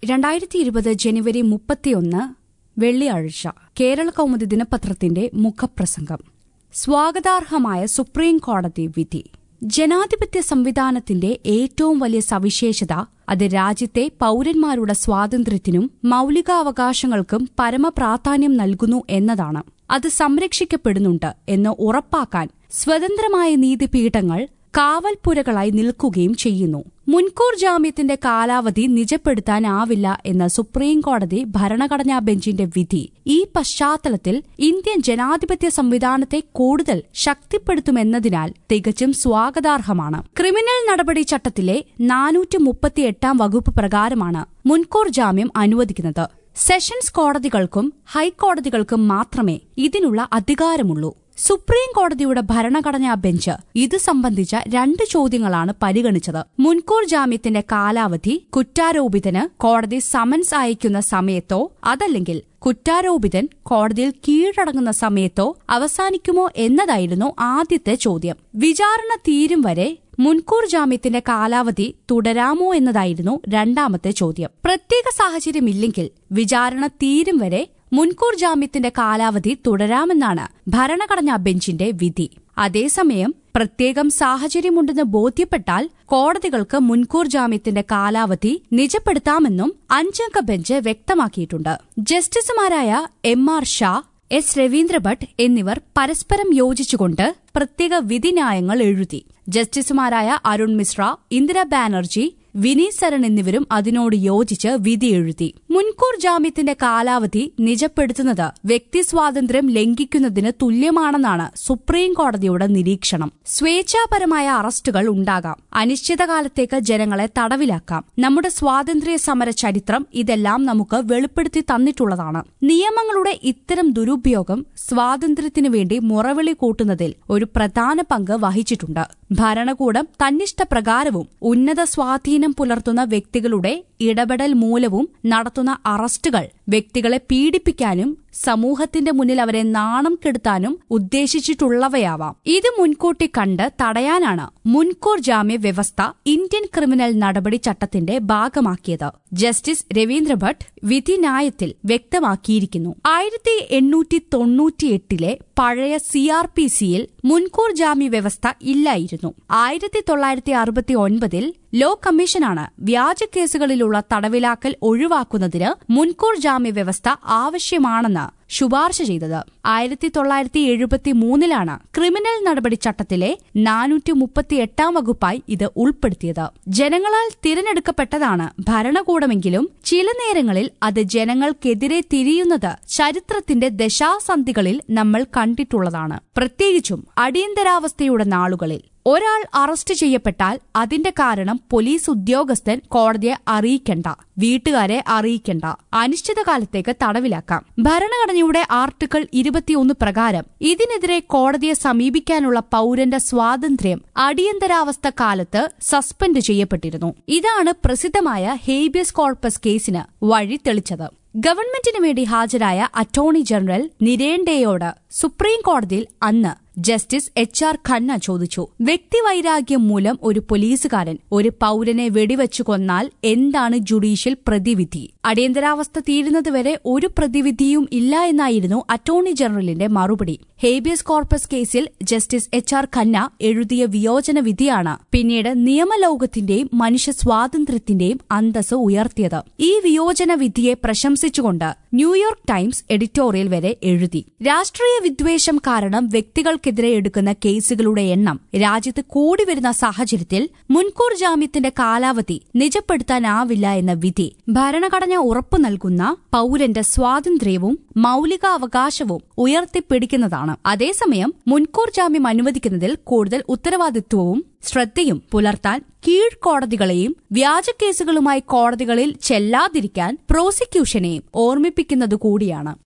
രണ്ടായിരത്തി ഇരുപത് ജനുവരി മുപ്പത്തിയൊന്ന് വെള്ളിയാഴ്ച കേരള കൗമുദി ദിനപത്രത്തിന്റെ മുഖപ്രസംഗം സ്വാഗതാർഹമായ സുപ്രീം കോടതി വിധി ജനാധിപത്യ സംവിധാനത്തിന്റെ ഏറ്റവും വലിയ സവിശേഷത അത് രാജ്യത്തെ പൌരന്മാരുടെ സ്വാതന്ത്ര്യത്തിനും മൌലികാവകാശങ്ങൾക്കും പരമപ്രാധാന്യം നൽകുന്നു എന്നതാണ് അത് സംരക്ഷിക്കപ്പെടുന്നുണ്ട് എന്ന് ഉറപ്പാക്കാൻ സ്വതന്ത്രമായ നീതിപീഠങ്ങൾ കാവൽപ്പുരകളായി നിൽക്കുകയും ചെയ്യുന്നു മുൻകൂർ ജാമ്യത്തിന്റെ കാലാവധി നിജപ്പെടുത്താനാവില്ല എന്ന സുപ്രീം കോടതി ഭരണഘടനാ ബെഞ്ചിന്റെ വിധി ഈ പശ്ചാത്തലത്തിൽ ഇന്ത്യൻ ജനാധിപത്യ സംവിധാനത്തെ കൂടുതൽ ശക്തിപ്പെടുത്തുമെന്നതിനാൽ തികച്ചും സ്വാഗതാർഹമാണ് ക്രിമിനൽ നടപടി ചട്ടത്തിലെ നാനൂറ്റി മുപ്പത്തിയെട്ടാം വകുപ്പ് പ്രകാരമാണ് മുൻകൂർ ജാമ്യം അനുവദിക്കുന്നത് സെഷൻസ് കോടതികൾക്കും ഹൈക്കോടതികൾക്കും മാത്രമേ ഇതിനുള്ള അധികാരമുള്ളൂ സുപ്രീം കോടതിയുടെ ഭരണഘടനാ ബെഞ്ച് ഇത് സംബന്ധിച്ച രണ്ട് ചോദ്യങ്ങളാണ് പരിഗണിച്ചത് മുൻകൂർ ജാമ്യത്തിന്റെ കാലാവധി കുറ്റാരോപിതന് കോടതി സമൻസ് അയക്കുന്ന സമയത്തോ അതല്ലെങ്കിൽ കുറ്റാരോപിതൻ കോടതിയിൽ കീഴടങ്ങുന്ന സമയത്തോ അവസാനിക്കുമോ എന്നതായിരുന്നു ആദ്യത്തെ ചോദ്യം വിചാരണ തീരും വരെ മുൻകൂർ ജാമ്യത്തിന്റെ കാലാവധി തുടരാമോ എന്നതായിരുന്നു രണ്ടാമത്തെ ചോദ്യം പ്രത്യേക സാഹചര്യമില്ലെങ്കിൽ വിചാരണ തീരും വരെ മുൻകൂർ ജാമ്യത്തിന്റെ കാലാവധി തുടരാമെന്നാണ് ഭരണഘടനാ ബെഞ്ചിന്റെ വിധി അതേസമയം പ്രത്യേകം സാഹചര്യമുണ്ടെന്ന് ബോധ്യപ്പെട്ടാൽ കോടതികൾക്ക് മുൻകൂർ ജാമ്യത്തിന്റെ കാലാവധി നിജപ്പെടുത്താമെന്നും അഞ്ചംഗ ബെഞ്ച് വ്യക്തമാക്കിയിട്ടുണ്ട് ജസ്റ്റിസുമാരായ M R Shah S Ravindra Bhat എന്നിവർ പരസ്പരം യോജിച്ചുകൊണ്ട് പ്രത്യേക വിധിന്യായങ്ങൾ എഴുതി ജസ്റ്റിസുമാരായ അരുൺ മിശ്ര ഇന്ദിര ബാനർജി വിനീത് സരൺ എന്നിവരും അതിനോട് യോജിച്ച് വിധി എഴുതി മുൻകൂർ ജാമ്യത്തിന്റെ കാലാവധി നിജപ്പെടുത്തുന്നത് വ്യക്തി സ്വാതന്ത്ര്യം ലംഘിക്കുന്നതിന് തുല്യമാണെന്നാണ് സുപ്രീം കോടതിയുടെ നിരീക്ഷണം സ്വേച്ഛാപരമായ അറസ്റ്റുകൾ ഉണ്ടാകാം അനിശ്ചിതകാലത്തേക്ക് ജനങ്ങളെ തടവിലാക്കാം നമ്മുടെ സ്വാതന്ത്ര്യ സമര ചരിത്രം ഇതെല്ലാം നമുക്ക് വെളിപ്പെടുത്തി തന്നിട്ടുള്ളതാണ് നിയമങ്ങളുടെ ഇത്തരം ദുരുപയോഗം സ്വാതന്ത്ര്യത്തിനു വേണ്ടി മുറവിളി കൂട്ടുന്നതിൽ ഒരു പ്രധാന പങ്ക് വഹിച്ചിട്ടുണ്ട് ഭരണകൂടം തന്നിഷ്ടപ്രകാരവും ഉന്നത സ്വാധീനം പുലർത്തുന്ന വ്യക്തികളുടെ ഇടപെടൽ മൂലവും നടത്തുന്ന അറസ്റ്റുകൾ വ്യക്തികളെ പീഡിപ്പിക്കാനും സമൂഹത്തിന്റെ മുന്നിൽ അവരെ നാണം കെടുത്താനും ഉദ്ദേശിച്ചിട്ടുള്ളവയാവാം ഇത് മുൻകൂട്ടി കണ്ട് തടയാനാണ് മുൻകൂർ ജാമ്യ വ്യവസ്ഥ ഇന്ത്യൻ ക്രിമിനൽ നടപടി ചട്ടത്തിന്റെ ഭാഗമാക്കിയത് ജസ്റ്റിസ് രവീന്ദ്രഭട്ട് വിധിന്യായത്തിൽ വ്യക്തമാക്കിയിരിക്കുന്നു ആയിരത്തി എണ്ണൂറ്റി തൊണ്ണൂറ്റിയെട്ടിലെ പഴയ സി ആർ പി സിയിൽ മുൻകൂർ ജാമ്യ വ്യവസ്ഥ ഇല്ലായിരുന്നു ആയിരത്തി തൊള്ളായിരത്തി അറുപത്തി ഒൻപതിൽ ലോ കമ്മീഷനാണ് വ്യാജ കേസുകളിലുള്ള തടവിലാക്കൽ ഒഴിവാക്കുന്നതിന് മുൻകൂർ ജാമ്യ വ്യവസ്ഥ ആവശ്യമാണെന്ന് ശുപാർശ ചെയ്തത് ആയിരത്തി തൊള്ളായിരത്തി എഴുപത്തി മൂന്നിലാണ് ക്രിമിനൽ നടപടി ചട്ടത്തിലെ നാനൂറ്റി മുപ്പത്തിയെട്ടാം വകുപ്പായി ഇത് ഉൾപ്പെടുത്തിയത് ജനങ്ങളാൽ തിരഞ്ഞെടുക്കപ്പെട്ടതാണ് ഭരണകൂടമെങ്കിലും ചില നേരങ്ങളിൽ അത് ജനങ്ങൾക്കെതിരെ തിരിയുന്നത് ചരിത്രത്തിന്റെ ദശാസന്ധികളിൽ നമ്മൾ കണ്ടിട്ടുള്ളതാണ് പ്രത്യേകിച്ചും അടിയന്തരാവസ്ഥയുടെ നാളുകളിൽ ഒരാൾ അറസ്റ്റ് ചെയ്യപ്പെട്ടാൽ അതിന്റെ കാരണം പോലീസ് ഉദ്യോഗസ്ഥൻ കോടതിയെ അറിയിക്കണ്ട വീട്ടുകാരെ അറിയിക്കണ്ട അനിശ്ചിതകാലത്തേക്ക് തടവിലാക്കാം ഭരണഘടനയുടെ ആർട്ടിക്കിൾ ഇരുപത്തിയൊന്ന് പ്രകാരം ഇതിനെതിരെ കോടതിയെ സമീപിക്കാനുള്ള പൌരന്റെ സ്വാതന്ത്ര്യം അടിയന്തരാവസ്ഥ കാലത്ത് സസ്പെൻഡ് ചെയ്യപ്പെട്ടിരുന്നു ഇതാണ് പ്രസിദ്ധമായ ഹേബിയസ് കോർപ്പസ് കേസിന് വഴി തെളിച്ചത് ഗവൺമെന്റിനു വേണ്ടി ഹാജരായ അറ്റോർണി ജനറൽ നിരേണ്ടയോട് സുപ്രീം കോടതിയിൽ അന്ന് ജസ്റ്റിസ് എച്ച് ആർ ഖന്ന ചോദിച്ചു വ്യക്തിവൈരാഗ്യം മൂലം ഒരു പോലീസുകാരൻ ഒരു പൌരനെ വെടിവെച്ചു കൊന്നാൽ എന്താണ് ജുഡീഷ്യൽ പ്രതിവിധി അടിയന്തരാവസ്ഥ തീരുന്നതുവരെ ഒരു പ്രതിവിധിയും ഇല്ല എന്നായിരുന്നു അറ്റോർണി ജനറലിന്റെ മറുപടി ഹേബിയസ് കോർപ്പസ് കേസിൽ ജസ്റ്റിസ് എച്ച് ആർ ഖന്ന എഴുതിയ വിയോജന വിധിയാണ് പിന്നീട് നിയമലോകത്തിന്റെയും മനുഷ്യ സ്വാതന്ത്ര്യത്തിന്റെയും അന്തസ് ഉയർത്തിയത് ഈ വിയോജന വിധിയെ പ്രശംസിച്ചുകൊണ്ട് ന്യൂയോർക്ക് ടൈംസ് എഡിറ്റോറിയൽ വരെ എഴുതി രാഷ്ട്രീയ വിദ്വേഷം കാരണം വ്യക്തികൾക്കെതിരെ എടുക്കുന്ന കേസുകളുടെ എണ്ണം രാജ്യത്ത് കൂടി വരുന്ന സാഹചര്യത്തിൽ മുൻകൂർ ജാമ്യത്തിന്റെ കാലാവധി നിജപ്പെടുത്താനാവില്ല എന്ന വിധി ഭരണഘടന ഉറപ്പു നൽകുന്ന പൌരന്റെ സ്വാതന്ത്ര്യവും മൌലികാവകാശവും ഉയർത്തിപ്പിടിക്കുന്നതാണ് അതേസമയം മുൻകൂർ ജാമ്യം അനുവദിക്കുന്നതിൽ കൂടുതൽ ഉത്തരവാദിത്വവും ശ്രദ്ധയും പുലർത്താൻ കീഴ്ക്കോടതികളെയും വ്യാജക്കേസുകളുമായി കോടതികളിൽ ചെല്ലാതിരിക്കാൻ പ്രോസിക്യൂഷനെയും ഓർമ്മിപ്പിക്കുന്നതുകൂടിയാണ്